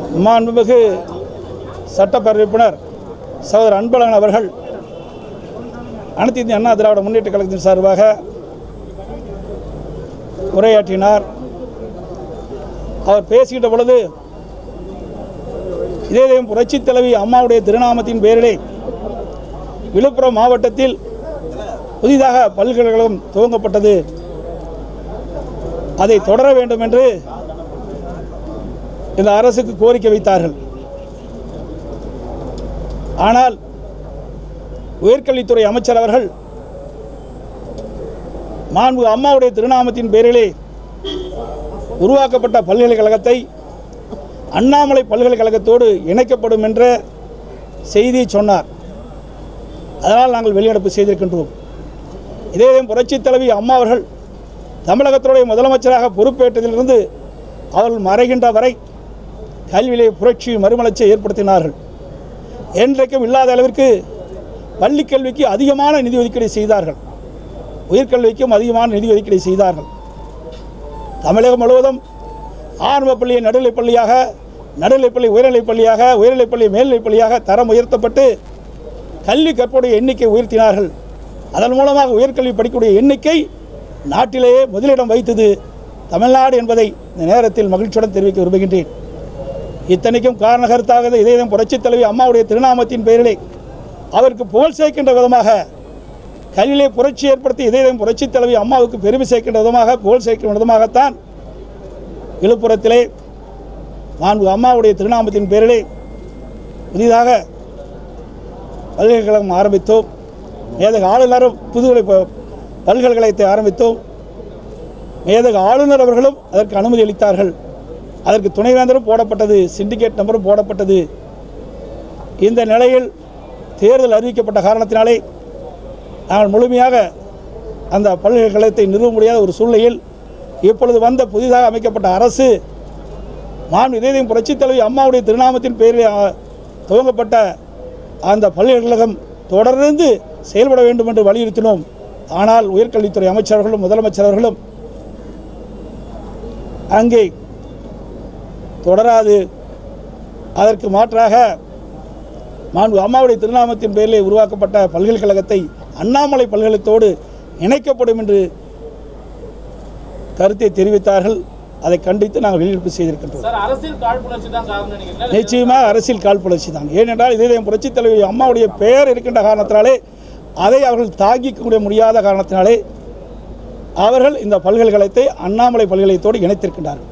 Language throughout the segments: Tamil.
மாண்புமிகு சட்டப்பேரவை உறுப்பினர் சகோதரர் அன்பழகன் அவர்கள் அனைத்து இந்திய அண்ணா திராவிட முன்னேற்ற கழகத்தின் சார்பாக உரையாற்றினார் அவர் பேசுகின்ற பொழுது இதே தெய்வம் புரட்சித் தலைவி அம்மாவுடைய திருநாமத்தின் பேரிலே விழுப்புரம் மாவட்டத்தில் புதிதாக பல்கலைக்கழகம் துவங்கப்பட்டது அதை தொடர வேண்டும் என்று இந்த அரசுக்கு கோரிக்கை வைத்தார்கள் ஆனால் உயர்கல்வித்துறை அமைச்சர் அவர்கள் மாண்பு அம்மாவுடைய திருநாமத்தின் பேரிலே உருவாக்கப்பட்ட பல்கலைக்கழகத்தை அண்ணாமலை பல்கலைக்கழகத்தோடு இணைக்கப்படும் என்ற செய்தியை சொன்னார் அதனால் நாங்கள் வெளிநடப்பு செய்திருக்கின்றோம் இதே புரட்சித் தலைவி அம்மா அவர்கள் தமிழகத்துடைய முதலமைச்சராக பொறுப்பேற்றதிலிருந்து அவர்கள் மறைகின்ற வரை கல்வியிலே புரட்சி மறுமலர்ச்சியை ஏற்படுத்தினார்கள் என்றைக்கும் இல்லாத அளவிற்கு பள்ளிக் கல்விக்கு அதிகமான நிதி ஒதுக்கீடு செய்தார்கள் உயர்கல்விக்கும் அதிகமான நிதி ஒதுக்கீடு செய்தார்கள் தமிழகம் முழுவதும் ஆரம்ப பள்ளியை நடுநிலைப் பள்ளியாக நடுநிலைப்பள்ளி உயர்நிலைப் பள்ளியாக உயர்நிலைப்பள்ளி மேல்நிலைப் பள்ளியாக தரம் உயர்த்தப்பட்டு கல்வி கற்புடைய எண்ணிக்கை உயர்த்தினார்கள் அதன் மூலமாக உயர்கல்வி படிக்கக்கூடிய எண்ணிக்கை நாட்டிலேயே முதலிடம் வைத்தது தமிழ்நாடு என்பதை இந்த நேரத்தில் மகிழ்ச்சியுடன் தெரிவிக்க விரும்புகின்றேன் இத்தனைக்கும் காரணகர்த்தாக இதயம் புரட்சித் தலைவி அம்மாவுடைய திருநாமத்தின் பெயரிலே அவருக்கு புகழ் சேர்க்கின்ற விதமாக கல்வியிலே புரட்சி ஏற்படுத்தி இதயம் புரட்சித் தலைவி அம்மாவுக்கு பெருமை சேர்க்கின்ற விதமாக புகழ் சேர்க்கின்ற விதமாகத்தான் விழுப்புரத்திலே மாண்பு அம்மாவுடைய திருநாமத்தின் பேரிலே புதிதாக பல்கலைக்கழகம் ஆரம்பித்தோம் மேதக ஆளுநரும் புதுவை ப- பல்கலைக்கழகத்தை ஆரம்பித்தோம் மேதக ஆளுநர் அவர்களும் அதற்கு அனுமதி அளித்தார்கள் அதற்கு துணைவேந்தரும் போடப்பட்டது சிண்டிகேட் நம்பரும் போடப்பட்டது இந்த நிலையில் தேர்தல் அறிவிக்கப்பட்ட காரணத்தினாலே நாங்கள் முழுமையாக அந்த பல்கலைக்கழகத்தை நிறுவ முடியாத ஒரு சூழ்நிலையில் இப்பொழுது வந்த புதிதாக அமைக்கப்பட்ட அரசு மாண்பு இதயம் புரட்சித் தலைவி அம்மாவுடைய திருநாமத்தின் பெயரில் ஆ, துவங்கப்பட்ட அந்த பல்கலைக்கழகம் தொடர்ந்து செயல்பட வேண்டும் என்று வலியுறுத்தினோம் ஆனால் உயர்கல்வித்துறை அமைச்சர்களும் முதலமைச்சர் அவர்களும் அங்கே தொடராது அதற்கு மாற்றாக மாண்பு அம்மாவுடைய திருநாமத்தின் பெயரிலே உருவாக்கப்பட்ட பல்கலைக்கழகத்தை அண்ணாமலை பல்கலைக்கழகத்தோடு இணைக்கப்படும் என்று கருத்தை தெரிவித்தார்கள் அதை கண்டித்து நாங்கள் வெளியிட்டு செய்திருக்கின்றோம் சார் அரசியல் காழ்ப்புணர்ச்சி தான் காரணம் நினைக்கிறீங்களா நிச்சயமாக அரசியல் காழ்ப்புணர்ச்சி தான் ஏனென்றால் இதே புரட்சித் தலைவி அம்மாவுடைய பெயர் இருக்கின்ற காரணத்தினாலே அதை அவர்கள் தாங்கிக்க முடியாத காரணத்தினாலே அவர்கள் இந்த பல்கலைக்கழகத்தை அண்ணாமலை பல்கலைக்கழகத்தோடு இணைத்திருக்கின்றார்கள்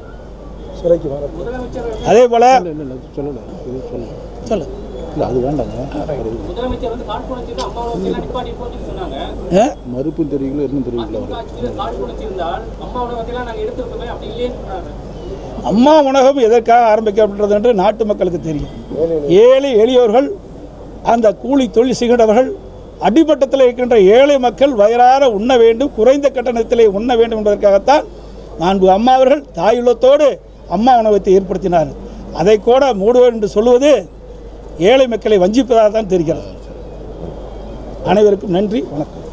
அதே போல சொல்லலை இது சொல்லலை சொல்லு இல்லை அது வேண்டாங்க முதலமைச்சர் வந்து காழ்ப்புணர்ச்சி தான் அம்மாவை வச்சு எல்லாம் நிப்பாட்டி போச்சுன்னு சொன்னாங்க ஆ? மறுப்பும் தெரிவிக்கல இன்னும் தெரிவிக்கல அதிமுக ஆட்சியில் காழ்ப்புணர்ச்சி இருந்தால் அம்மாவோட வகையெல்லாம் நாங்கள் எடுத்துருக்கோமே அப்படி இல்லைன்னு சொல்றாங்க அம்மா உணவகம் எதற்காக ஆரம்பிக்கப்பட்டது என்று நாட்டு மக்களுக்கு தெரியும் ஏழை எளியோர்கள் அந்த கூலி தொழில் செய்கின்றவர்கள் அடிமட்டத்தில் இருக்கின்ற ஏழை மக்கள் வயிறார உண்ண வேண்டும் குறைந்த கட்டணத்திலே உண்ண வேண்டும் என்பதற்காகத்தான் நான்கு அம்மா அவர்கள் தாயுள்ளத்தோடு அம்மா உணவகத்தை ஏற்படுத்தினார் அதை கூட மூடுவோம் என்று சொல்லுவது ஏழை மக்களை வஞ்சிப்பதாக தான் தெரிகிறது அனைவருக்கும் நன்றி வணக்கம்